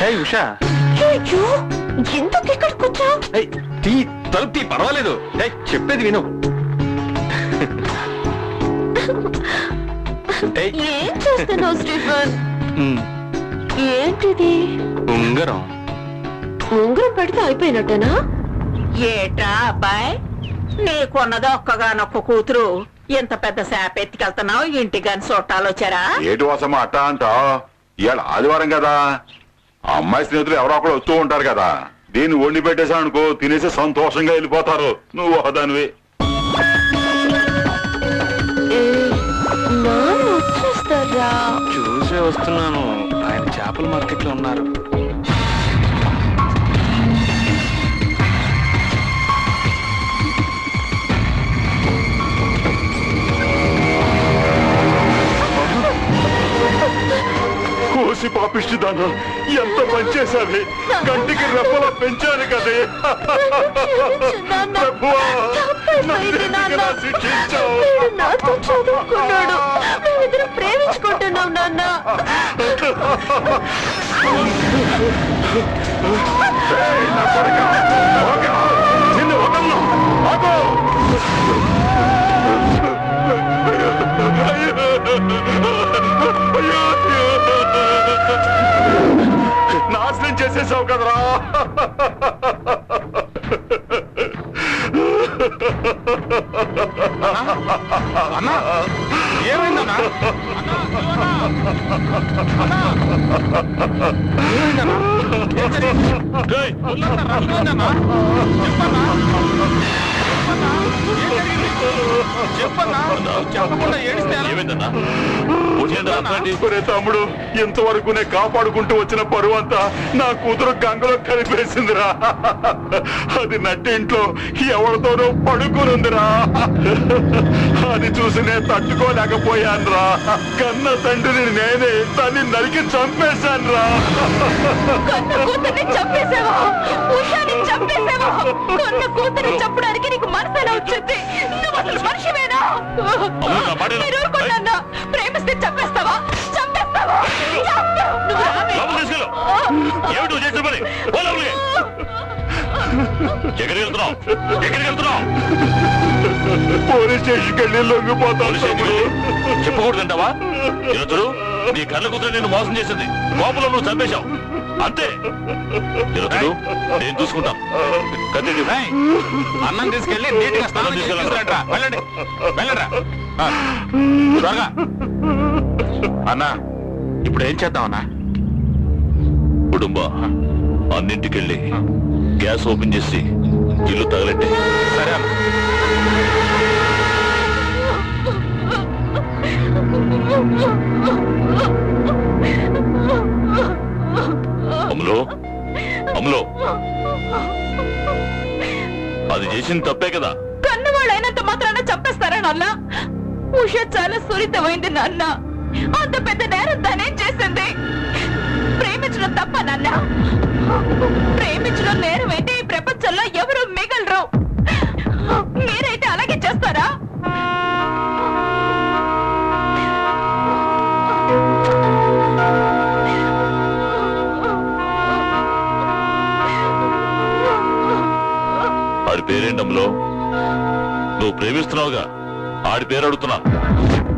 హే ఉషా అయ్యో ఎందుకు ఇక్కడికి వచ్చావు ఏయ్, తీ తలుపు తీ పర్వాలేదు ఏయ్, చెప్పేది విను ఏయ్, ఏం చేస్తున్నావు స్టీఫన్ ఉమ్, ఏంటిది ఉంగరం ఉంగరం పెడితే అయిపోయినట్టేనా ఏటా అబ్బాయి నీకున్నది ఒక్కగానొక్క కూతురు ఇంత పెద్ద శాప ఎత్తికెళ్తున్నావు ఇంటికి చుట్టాలు వచ్చారా ఏటి వసమా అట్ట అంట ఇవాళ ఆదివారం కదా ఆ అమ్మాయి స్నేహితులు ఎవరో ఒకరు వస్తూ ఉంటారు కదా దీన్ని వండి పెట్టేసా అనుకో తినేసి సంతోషంగా వెళ్ళిపోతారు నువ్వు ఒకదానివి ఏ, నాన్న వచ్చేస్తారా చూసే వస్తున్నాను ఆయన చేపల మార్కెట్ లో ఉన్నారు కోసి పాపిష్టి దాన ఎంత పనిచేశావి కంటికి రెప్పలా పెంచాను కదే నాన్న, ప్రభువా, తప్పైపోయింది నాన్న. నన్నెందుకు ఇలా శిక్షించావు? వీడు నాతో చదువుకున్నాడు మేమిద్దరం ప్రేమించుకుంటున్నాం నాన్న ఏయ్, నా కొడుకా! ఆగు! నిన్ను వదలను! ఆగు! అయ్యో! నాశనం చేసేసావు కదరా అన్నా ఏమైందన్నా ఏమైందన్నా ఏం జరిగింది? ఏయ్, వదిలేస్తారా? ఏమైందన్నా? చెప్పన్నా? చెప్పన్నా? ఏం జరిగింది? చెప్పన్నా చెప్పకుండా ఏడిస్తే ఎలా? ఒరే తమ్ముడు ఇంతవరకు నే కాపాడుకుంటూ వచ్చిన పరువు అంతా నా కూతురు గంగలో కలిపేసిందిరా అది నట్టింట్లో ఎవరితోనో పడుకునుందిరా అది చూసి నేను తట్టుకోలేకపోయానురా కన్న తండ్రిని నేనే దాన్ని నరికి చంపేశానురా కన్న కూతుర్ని చంపేశావా ఉషాని చంపేశావా కన్న కూతుర్ని చంపడానికి నీకు మనసు ఎలా వచ్చింది నువ్వు అసలు మనిషివేనా మీరు ఊరుకోండి ప్రేమిస్తే చంపేస్తావా చంపేస్తావా చంపు. నువ్వు రావే. ఏమిటి నువ్వు చేసిన పని పో లోపలికి. ఎక్కడికి వెళ్తున్నావు ఎక్కడికి వెళ్తున్నావు పోలీస్ స్టేషన్కి వెళ్ళి లొంగిపోతాను తమ్ముడు చెప్పకూడదంటావా నిరంతరు నీ కళ్ళ కూతురు నిన్ను మోసం చేసింది కోపంలో నువ్వు చంపేశావు అంతే నిరంతరు నేను చూసుకుంటాం కత్తి ఏయ్, అన్నం తీసుకెళ్ళి నీట్ గా స్నానం చేసి తీసుకురండిరా. వెళ్ళండి వెళ్ళండిరా. ఆ, త్వరగా అన్నా ఇప్పుడు ఏం చేద్దాం అన్నా కుటుంబ అన్నింటికెళ్ళి గ్యాస్ ఓపెన్ చేసి ఇల్లు తగలెట్టే సరే అన్న అమలో అమలో అది చేసింది తప్పే కదా కన్నవాళ్ళు అయినంత మాత్రాన చంపేస్తారా నాన్న ఉష చాలా సున్నితమైంది నాన్న అంత పెద్ద నేరం తనేం చేసింది ప్రేమించడం తప్ప నాన్న ప్రేమించడం నేరం అయితే ఈ ప్రపంచంలో ఎవరు మిగలరు మీరైతే అలాగే చేస్తారా ఆడి పేరేంటి అమలో నువ్వు ప్రేమిస్తున్నావుగా ఆడి పేరు అడుగుతున్నా